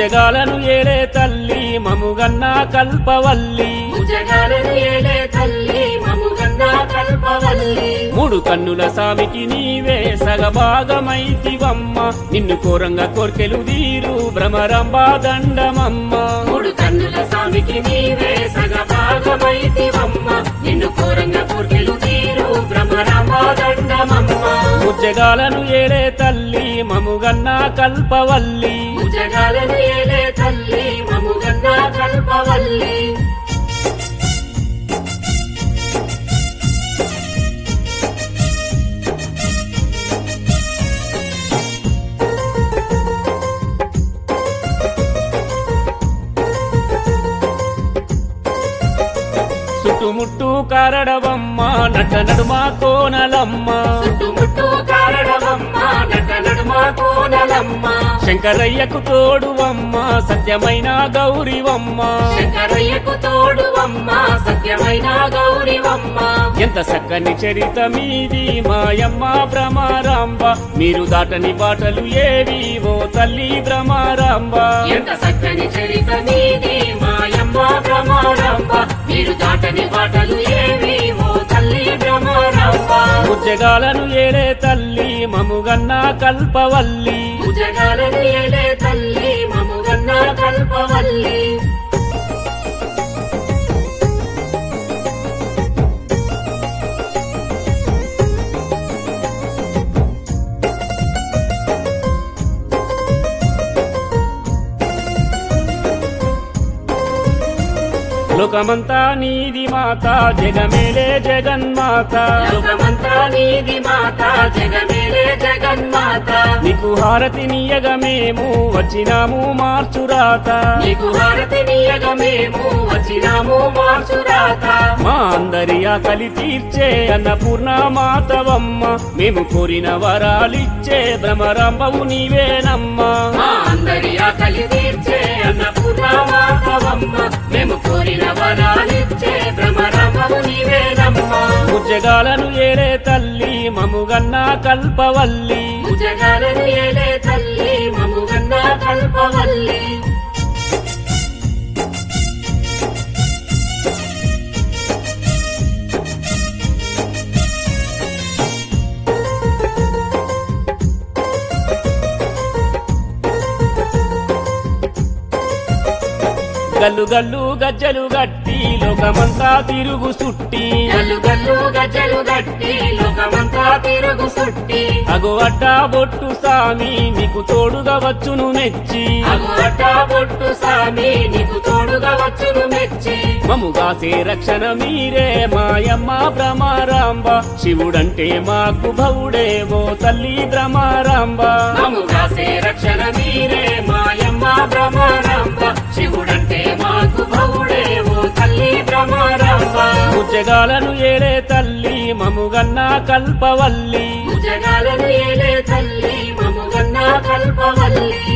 ముజ్జగాలను ఏలే తల్లి మముగన్న కల్పవల్లి జగాలను ఏలే తల్లి మముగన్న కల్పవల్లి మూడు కన్నుల సామికి నీవే సగభాగమైతివమ్మ నిన్ను కోరంగా కోర్కెలు తీరు భ్రమరంబ దండమమ్మ మూడు కన్నుల స్వామికి నీవే సగభాగమైతివమ్మ నిన్ను కోరంగ కోర్కెలు తీరు బ్రహ్మరామాదండమమ్మ ముజ్జగాలను ఏలే తల్లి మముగన్న కల్పవల్లి జగాలను ఏలే తల్లి మముగన్న కల్పవల్లి చుట్టుముట్టు కారడవమ్మ నట నడుమ కోనలమ్మ చుట్టుముట్టు కారణమమ్మ నట నడుమ కోనలమ్మ శంకరయ్యకు తోడువమ్మ సత్యమైన గౌరివమ్మ శంకరయ్యకు తోడువమ్మ సత్యమైన గౌరివమ్మ ఎంత చక్కని చరిత మీది మాయమ్మ భ్రమరాంబ మీరు దాటని బాటలు ఏవి ఓ తల్లి భ్రమరాంబ ఎంత చక్కని చరిత నీది మాయమ్మ భ్రమరాంబ మీరు దాటని బాటలు ఏవి ఓ తల్లి భ్రమరాంబ ముజ్జగాలను ఏలే తల్లి మముగన్న కల్పవల్లి జగాలను ఏలే తల్లి మముగన్న కల్పవల్లి లోకమంతా నీది మాత జగమేలే జగన్మాత లోకమంతా నీది మాత జగమేలే జగన్మాత నీకు హారతి నీయగ మేము వచ్చినాము మార్చురాత నీకు హారతి నీయగ మేము వచ్చినాము మార్చురాత మా అందరి ఆకలి తీర్చే అన్నపూర్ణ మాతవమ్మ మేము కోరిన వరాలిచ్చే భ్రమరాంబవు నీవేనమ్మా మా అందరి ఆకలి తీర్చే అన్నపూర్ణమాతవమ్మ మేము కోరిన వరాలిచ్చే భ్రమరమము నీవేనమ్మా ముజ్జగాలను ఏలే తల్లి మముగన్న కల్పవల్లి జగాలను ఏలే తల్లి మముగన్న కల్పవల్లి గల్లు గల్లు గజ్జలు గట్టి లోకమంతా తిరుగు సుట్టి గల్లు గల్లు గజ్జలు గట్టి లోకమంతా తిరుగు సుట్టి అగు అడ్డ బొట్టు సామి నీకు తోడుగా వచ్చును మెచ్చి అగువట బొట్టు సామి నీకు తోడుగా వచ్చును మెచ్చి మముగాసే రక్షణ మీరే మాయమ్మ భ్రమరాంబ శివుడంటే మాకు భవుడే ఓ తల్లి భ్రమరాంబ మము కాసే రక్షణ మీరే మాయమ్మ భ్రమరాంబ శివుడంటే మాకు భవుడే ఓ తల్లి భ్రమరాంబ ముజ్జగాలను ఏలే తల్లి మముగన్న కల్పవల్లి జగాలను ఏలే తల్లి మముగన్న కల్పవల్లి